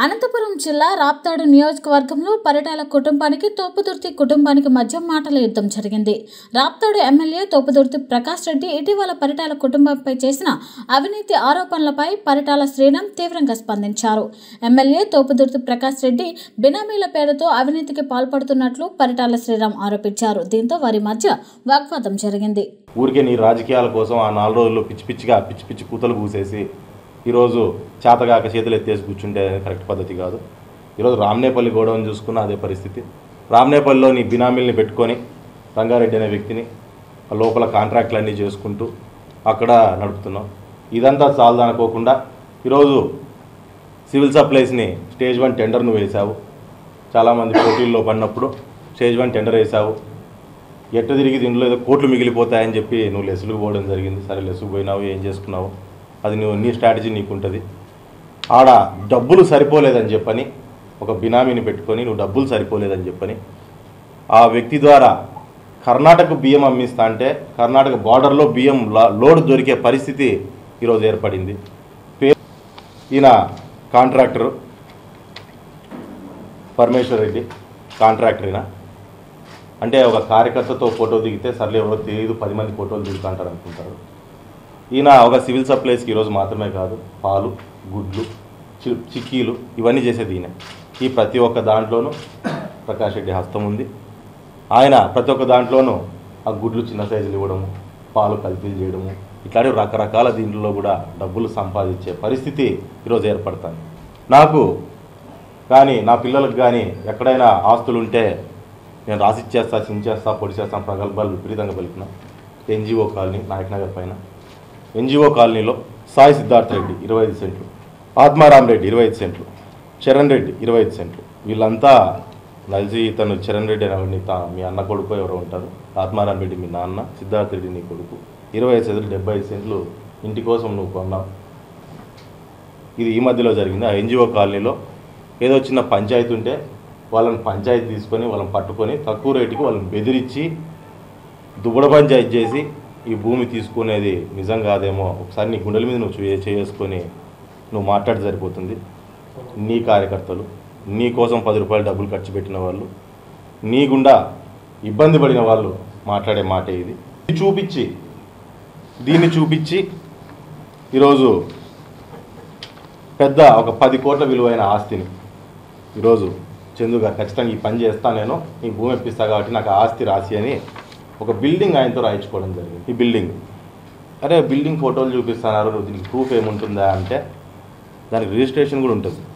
అనంతపురం జిల్లా రాప్తాడు నియోజకవర్గంలో పరిటాల కుటుంబానికి తోపుదుర్తి కుటుంబానికి మధ్య మాటల యుద్ధం జరిగింది రాప్తాడు ఎమ్మెల్యే తోపుదుర్తి ప్రకాష్ రెడ్డి ఇటీవల పరిటాల కుటుంబంపై చేసిన అవినీతి ఆరోపణలపై పరిటాల శ్రీరామ్ తీవ్రంగా స్పందించారు ఎమ్మెల్యే తోపుదుర్తి ప్రకాష్ రెడ్డి బినామీల పేరుతో అవినీతికి పాల్పడుతున్నట్లు పరిటాల శ్రీరామ్ ఆరోపించారు దీంతో వారి మధ్య వాగ్వాదం జరిగింది ఊరికే నీ రాజకీయాల కోసం ఆ నాలుగు రోజులు పిచ్చి పిచ్చిగా పిచ్చి పిచ్చి కూతలు కూసేసి ఈరోజు చేతగాక చేతులు ఎత్తేసి కూర్చుంటే కరెక్ట్ పద్ధతి కాదు ఈరోజు రామ్నేపల్లి గోడౌన్ చూసుకున్న అదే పరిస్థితి రామ్నేపల్లిలో నీ బినామీల్ని పెట్టుకొని రంగారెడ్డి అనే వ్యక్తిని ఆ లోపల కాంట్రాక్ట్లన్నీ చేసుకుంటూ అక్కడ నడుపుతున్నాం ఇదంతా చాలదనుకోకుండా ఈరోజు సివిల్ సప్లైస్ని స్టేజ్ వన్ టెండర్ నువ్వు వేశావు చాలామంది పోటీల్లో పడినప్పుడు స్టేజ్ వన్ టెండర్ వేశావు ఎట్ట తిరిగి దీంట్లో ఏదో కోట్లు మిగిలిపోతాయని చెప్పి నువ్వు లెసులుకు పోవడం జరిగింది సరే లెసుకు పోయినావు ఏం చేసుకున్నావు అది నువ్వు నీ స్ట్రాటజీ నీకు ఉంటుంది ఆడ డబ్బులు సరిపోలేదని చెప్పని ఒక బినామీని పెట్టుకొని నువ్వు డబ్బులు సరిపోలేదని చెప్పని ఆ వ్యక్తి ద్వారా కర్ణాటక బియ్యం అమ్మిస్తా అంటే కర్ణాటక బార్డర్లో బియ్యం లా- లోడ్ దొరికే పరిస్థితి ఈరోజు ఏర్పడింది పే ఈయన కాంట్రాక్టరు పరమేశ్వర్ రెడ్డి కాంట్రాక్టర్ ఈయన అంటే ఒక కార్యకర్తతో ఫోటో దిగితే సర్లే ఎవరో తెలియదు పది మంది ఫోటోలు దిగుతుంటారు అనుకుంటారు ఈయన ఒక సివిల్ సప్లైస్కి ఈరోజు మాత్రమే కాదు పాలు గుడ్లు చి చిక్కీలు ఇవన్నీ చేసేది ఈయన ఈ ప్రతి ఒక్క దాంట్లోనూ ప్రకాష్ రెడ్డి హస్తం ఉంది ఆయన ప్రతి ఒక్క దాంట్లోనూ ఆ గుడ్లు చిన్న సైజులు ఇవ్వడము పాలు కల్పీలు చేయడము ఇట్లాంటి రకరకాల దీంట్లో కూడా డబ్బులు సంపాదించే పరిస్థితి ఈరోజు ఏర్పడుతుంది నాకు కానీ నా పిల్లలకు కానీ ఎక్కడైనా ఆస్తులు ఉంటే నేను రాసిచ్చేస్తా చించేస్తా పొడిచేస్తా ప్రగల్భాలు విపరీతంగా పలికిన ఎన్జిఓ కాలనీ నాయక్ నగర్ పైన ఎన్జిఓ కాలనీలో సాయి సిద్ధార్థ రెడ్డి ఇరవై ఐదు సెంట్లు ఆత్మారాం రెడ్డి ఇరవై ఐదు సెంట్లు చరణ్ రెడ్డి ఇరవై ఐదు సెంట్లు వీళ్ళంతా నలిసి తను చరణ్ రెడ్డి అని ఎవరిని తా మీ అన్న కొడుకు ఎవరో ఉంటారు ఆత్మారాం రెడ్డి మీ నాన్న సిద్ధార్థ రెడ్డి నీ కొడుకు ఇరవై ఐదు సెంట్లు డెబ్బై ఐదు సెంట్లు ఇంటి కోసం నువ్వు కొన్నావు ఇది ఈ మధ్యలో జరిగింది ఆ ఎన్జిఓ కాలనీలో ఏదో చిన్న పంచాయతీ ఉంటే వాళ్ళని పంచాయతీ తీసుకొని వాళ్ళని పట్టుకొని తక్కువ రేటుకి వాళ్ళని బెదిరించి దుబ్బడ పంచాయతీ చేసి ఈ భూమి తీసుకునేది నిజం కాదేమో ఒకసారి నీ గుండెల మీద నువ్వు చే- చేసుకొని నువ్వు మాట్లాడి సరిపోతుంది నీ కార్యకర్తలు నీ కోసం పది రూపాయలు డబ్బులు ఖర్చు పెట్టిన వాళ్ళు నీ గుండా ఇబ్బంది పడిన వాళ్ళు మాట్లాడే మాట ఇది ఇది చూపించి దీన్ని చూపించి ఈరోజు పెద్ద ఒక పది కోట్ల విలువైన ఆస్తిని ఈరోజు చందుగా ఖచ్చితంగా ఈ పని చేస్తా నేను ఈ భూమి ఇప్పిస్తా కాబట్టి నాకు ఆ ఆస్తి రాసి అని ఒక బిల్డింగ్ ఆయనతో రాయించుకోవడం జరిగింది ఈ బిల్డింగ్ అరే బిల్డింగ్ ఫోటోలు చూపిస్తున్నారు దీనికి ప్రూఫ్ ఏముంటుందా అంటే దానికి రిజిస్ట్రేషన్ కూడా ఉంటుంది